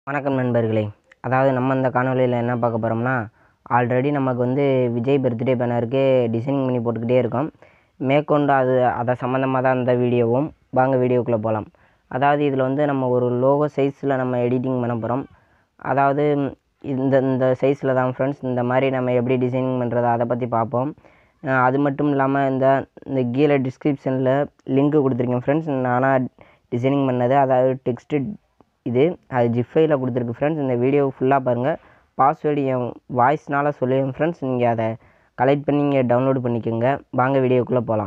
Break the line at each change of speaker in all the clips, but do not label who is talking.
வணக்கம் நண்பர்களே அதாவது நம்ம இந்த காணொலியில் என்ன பார்க்க போகிறோம்னா ஆல்ரெடி நமக்கு வந்து விஜய் பர்த்டே பேனருக்கு டிசைனிங் பண்ணி போட்டுக்கிட்டே இருக்கோம் மேற்கொண்டு அது அதை சம்மந்தமாக தான் இந்த வீடியோவும் வாங்க வீடியோக்குள்ளே போகலாம் அதாவது இதில் வந்து நம்ம ஒரு லோகோ சைஸில் நம்ம எடிட்டிங் பண்ண போகிறோம் அதாவது இந்த இந்த சைஸில் தான் ஃப்ரெண்ட்ஸ் இந்த மாதிரி நம்ம எப்படி டிசைனிங் பண்ணுறது அதை பற்றி பார்ப்போம் அஹ் அது மட்டும் இல்லாமல் இந்த இந்த கீழே டிஸ்கிரிப்ஷனில் லிங்க் கொடுத்துருக்கேன் ஃப்ரெண்ட்ஸ் நானாக டிசைனிங் பண்ணது அதாவது டெக்ஸ்ட்டு இது அது ஜிஃபைல கொடுத்துருக்கு ஃப்ரெண்ட்ஸ் இந்த வீடியோ ஃபுல்லாக பாருங்கள் பாஸ்வேர்டு என் வாய்ஸ்னால் சொல்லுவேன் ஃப்ரெண்ட்ஸ் நீங்கள் அதை கலெக்ட் பண்ணி நீங்கள் டவுன்லோட் பண்ணிக்கோங்க வாங்க வீடியோக்குள்ளே போகலாம்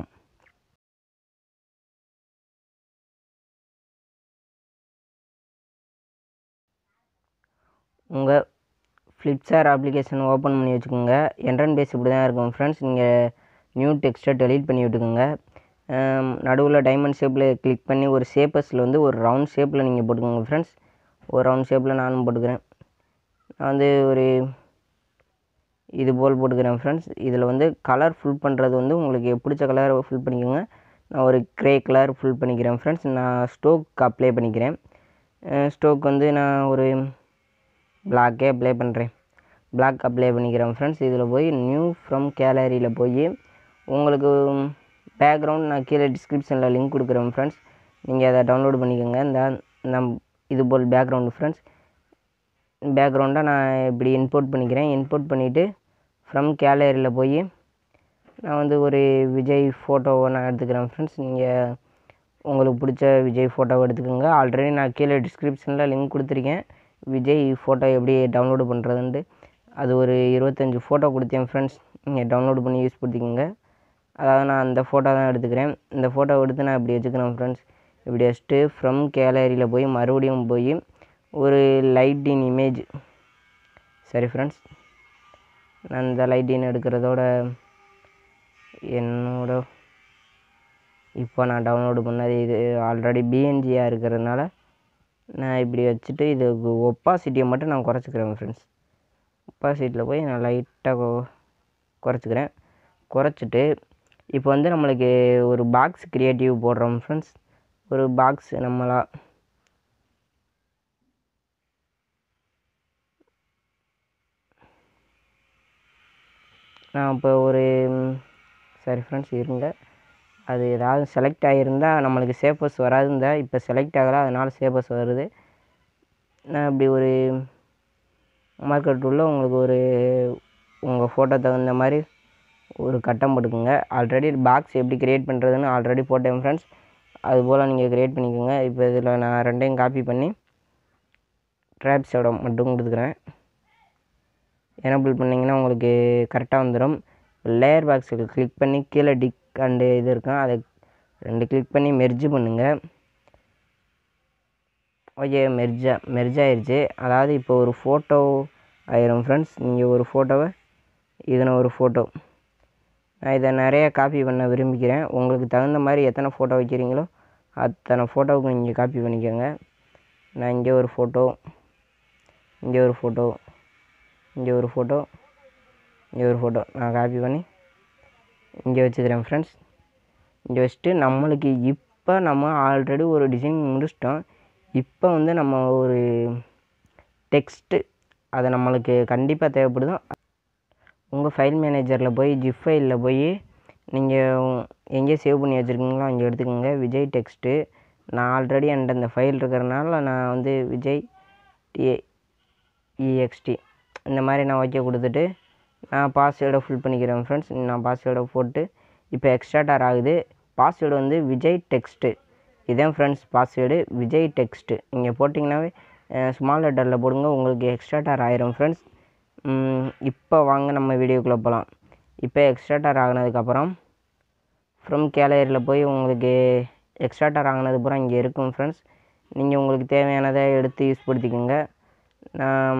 உங்கள் ஃப்ளிப்சார் அப்ளிகேஷன் ஓப்பன் பண்ணி வச்சுக்கோங்க என்ட்ரன் பேஸ் இப்படி தான் இருக்கும் ஃப்ரெண்ட்ஸ் நீங்கள் நியூ டெக்ஸ்ட்டை டெலீட் பண்ணி விட்டுக்கோங்க நடுவில் டைமண்ட் ஷேப்பில் கிளிக் பண்ணி ஒரு ஷேப்பஸில் வந்து ஒரு ரவுண்ட் ஷேப்பில் நீங்கள் போட்டுக்கோங்க ஃப்ரெண்ட்ஸ் ஒரு ரவுண்ட் ஷேப்பில் நானும் போட்டுக்கிறேன் நான் வந்து ஒரு இது போல் போட்டுக்கிறேன் ஃப்ரெண்ட்ஸ் இதில் வந்து கலர் ஃபில் பண்ணுறது வந்து உங்களுக்கு பிடிச்ச கலர் ஃபில் பண்ணிக்கோங்க நான் ஒரு க்ரே கலர் ஃபில் பண்ணிக்கிறேன் ஃப்ரெண்ட்ஸ் நான் ஸ்டோக் அப்ளை பண்ணிக்கிறேன் ஸ்டோக் வந்து நான் ஒரு பிளாக்கே அப்ளை பண்ணுறேன் பிளாக் அப்ளை பண்ணிக்கிறேன் ஃப்ரெண்ட்ஸ் இதில் போய் நியூ ஃப்ரம் கேலரியில் போய் உங்களுக்கு பேக்ரவுண்ட் நான் கீழே டிஸ்கிரிப்ஷனில் லிங்க் கொடுக்குறேன் ஃப்ரெண்ட்ஸ் நீங்கள் அதை டவுன்லோட் பண்ணிக்கோங்க இந்த நம் இது போல் பேக்ரவுண்டு ஃப்ரெண்ட்ஸ் பேக்ரவுண்டை நான் இப்படி இன்போர்ட் பண்ணிக்கிறேன் இன்போர்ட் பண்ணிவிட்டு ஃப்ரம் கேலரியில் போய் நான் வந்து ஒரு விஜய் ஃபோட்டோவை நான் எடுத்துக்கிறேன் ஃப்ரெண்ட்ஸ் நீங்கள் உங்களுக்கு பிடிச்ச விஜய் ஃபோட்டோவை எடுத்துக்கோங்க ஆல்ரெடி நான் கீழே டிஸ்கிரிப்ஷனில் லிங்க் கொடுத்துருக்கேன் விஜய் ஃபோட்டோ எப்படி டவுன்லோடு பண்ணுறதுன்ட்டு அது ஒரு இருபத்தஞ்சி ஃபோட்டோ கொடுத்தேன் ஃப்ரெண்ட்ஸ் நீங்கள் டவுன்லோடு பண்ணி யூஸ் பண்ணிக்கோங்க அதாவது நான் அந்த ஃபோட்டோ தான் எடுத்துக்கிறேன் இந்த ஃபோட்டோ எடுத்து நான் இப்படி வச்சுக்கிறேன் ஃப்ரெண்ட்ஸ் இப்படி வச்சுட்டு ஃப்ரம் கேலரியில் போய் மறுபடியும் போய் ஒரு லைட்டின் இமேஜ் சரி ஃப்ரெண்ட்ஸ் நான் இந்த லைட்டின் எடுக்கிறதோட என்னோட இப்போ நான் டவுன்லோடு பண்ணது இது ஆல்ரெடி பிஎன்ஜியாக இருக்கிறதுனால நான் இப்படி வச்சுட்டு இது ஒப்பாசிட்டியை மட்டும் நான் குறைச்சிக்கிறேன் ஃப்ரெண்ட்ஸ் ஒப்பாசிட்டியில் போய் நான் லைட்டாக குறைச்சிக்கிறேன் குறைச்சிட்டு இப்போ வந்து நம்மளுக்கு ஒரு பாக்ஸ் க்ரியேட்டிவ் போடுறோம் ஃப்ரெண்ட்ஸ் ஒரு பாக்ஸ் நம்மளா நான் இப்போ ஒரு சரி ஃப்ரெண்ட்ஸ் இருங்க அது ஏதாவது செலக்ட் ஆகியிருந்தால் நம்மளுக்கு சேப்பஸ் வராது இந்த இப்போ செலக்ட் ஆகலை அதனால் சேப்பஸ் வருது நான் இப்படி ஒரு மார்க்கெட் டூலில் உங்களுக்கு ஒரு உங்கள் ஃபோட்டோ தகுந்த மாதிரி ஒரு கட்டம் போட்டுக்கோங்க ஆல்ரெடி பாக்ஸ் எப்படி க்ரியேட் பண்ணுறதுன்னு ஆல்ரெடி போட்டேன் ஃப்ரெண்ட்ஸ் அதுபோல் நீங்கள் க்ரியேட் பண்ணிக்கோங்க இப்போ இதில் நான் ரெண்டையும் காப்பி பண்ணி ட்ராப்ஸோட மட்டும் கொடுத்துக்கிறேன் எனபிள் பண்ணிங்கன்னா உங்களுக்கு கரெக்டாக வந்துடும் லேயர் பாக்ஸுக்கு கிளிக் பண்ணி கீழே டிக் அண்டு இது இருக்கும் அதை ரெண்டு கிளிக் பண்ணி மெர்ஜ் பண்ணுங்கள் ஓகே மெர்ஜா மெர்ஜ் ஆயிடுச்சு அதாவது இப்போ ஒரு ஃபோட்டோ ஆயிரும் ஃப்ரெண்ட்ஸ் நீங்கள் ஒரு ஃபோட்டோவை இதில் ஒரு ஃபோட்டோ நான் இதை நிறைய காப்பி பண்ண விரும்பிக்கிறேன் உங்களுக்கு தகுந்த மாதிரி எத்தனை ஃபோட்டோ வைக்கிறீங்களோ அத்தனை ஃபோட்டோவுக்கு நீங்கள் காப்பி பண்ணிக்கோங்க நான் இங்கே ஒரு ஃபோட்டோ இங்கே ஒரு ஃபோட்டோ இங்கே ஒரு ஃபோட்டோ இங்கே ஒரு ஃபோட்டோ நான் காப்பி பண்ணி இங்கே வச்சுக்கிறேன் ஃப்ரெண்ட்ஸ் இங்கே வச்சுட்டு நம்மளுக்கு இப்போ நம்ம ஆல்ரெடி ஒரு டிசைன் முடிச்சிட்டோம் இப்போ வந்து நம்ம ஒரு டெக்ஸ்ட்டு அது நம்மளுக்கு கண்டிப்பாக தேவைப்படுது உங்கள் ஃபைல் மேனேஜரில் போய் ஜிப் ஃபைலில் போய் நீங்கள் எங்கே சேவ் பண்ணி வச்சுருக்கீங்களோ அங்கே எடுத்துக்கோங்க விஜய் டெக்ஸ்ட்டு நான் ஆல்ரெடி என்கிட்ட இந்த ஃபைல் இருக்கிறனால நான் வந்து விஜய் டிஏ இஎக்ஸ்டி இந்த மாதிரி நான் ஓகே கொடுத்துட்டு நான் பாஸ்வேர்டை ஃபில் பண்ணிக்கிறேன் ஃப்ரெண்ட்ஸ் நான் பாஸ்வேர்டை போட்டு இப்போ எக்ஸ்ட்ராட்டார் ஆகுது பாஸ்வேர்டு வந்து விஜய் டெக்ஸ்ட்டு இதான் ஃப்ரெண்ட்ஸ் பாஸ்வேர்டு விஜய் டெக்ஸ்ட்டு நீங்கள் போட்டிங்கனாவே ஸ்மால் லெட்டரில் போடுங்க உங்களுக்கு எக்ஸ்ட்ராட்டார் ஆயிரும் ஃப்ரெண்ட்ஸ் இப்போ வாங்க நம்ம வீடியோக்குள்ளே போகலாம் இப்போ எக்ஸ்ட்ராட்டார் ஆகினதுக்கப்புறம் ஃப்ரம் கேலரியில் போய் உங்களுக்கு எக்ஸ்ட்ராட்டார் ஆகினதுக்கப்புறம் இங்கே இருக்கும் ஃப்ரெண்ட்ஸ் நீங்கள் உங்களுக்கு தேவையானதை எடுத்து யூஸ் படுத்திக்கோங்க நான்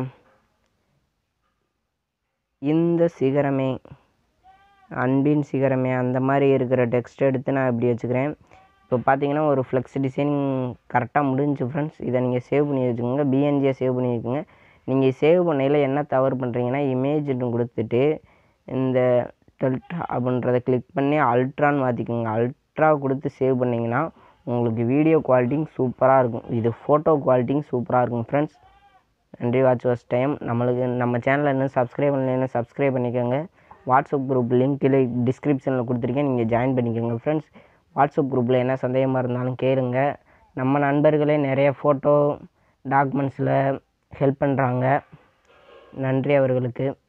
இந்த சிகரமே அன்பின் சிகரமே அந்த மாதிரி இருக்கிற டெக்ஸ்ட் எடுத்து நான் இப்படி வச்சுக்கிறேன் இப்போ பார்த்தீங்கன்னா ஒரு ஃப்ளெக்ஸ் டிசைனிங் கரெக்டாக முடிஞ்சு ஃப்ரெண்ட்ஸ் இதை நீங்கள் சேவ் பண்ணி வச்சுக்கோங்க பிஎன்ஜியை சேவ் பண்ணி வச்சுக்கோங்க நீங்கள் சேவ் பண்ணையில் என்ன தவறு பண்ணுறீங்கன்னா இமேஜ்னு கொடுத்துட்டு இந்த டெல்ட்ரா அப்படின்றத கிளிக் பண்ணி அல்ட்ரான்னு மாற்றிக்கோங்க அல்ட்ரா கொடுத்து சேவ் பண்ணிங்கன்னா உங்களுக்கு வீடியோ குவாலிட்டிங் சூப்பராக இருக்கும் இது ஃபோட்டோ குவாலிட்டிங் சூப்பராக இருக்கும் ஃப்ரெண்ட்ஸ் நன்றி வாட்ச் வாட்ச் டைம் நம்மளுக்கு நம்ம சேனலை இன்னும் சப்ஸ்கிரைப் பண்ணலைன்னா சப்ஸ்கிரைப் பண்ணிக்கோங்க வாட்ஸ்அப் குரூப் லிங்க் கீழே டிஸ்கிரிப்ஷனில் கொடுத்துருக்கேன் நீங்கள் ஜாயின் பண்ணிக்கோங்க ஃப்ரெண்ட்ஸ் வாட்ஸ்அப் குரூப்பில் என்ன சந்தேகமாக இருந்தாலும் கேளுங்க நம்ம நண்பர்களே நிறைய ஃபோட்டோ டாக்குமெண்ட்ஸில் ஹெல்ப் பண்ணுறாங்க நன்றி அவர்களுக்கு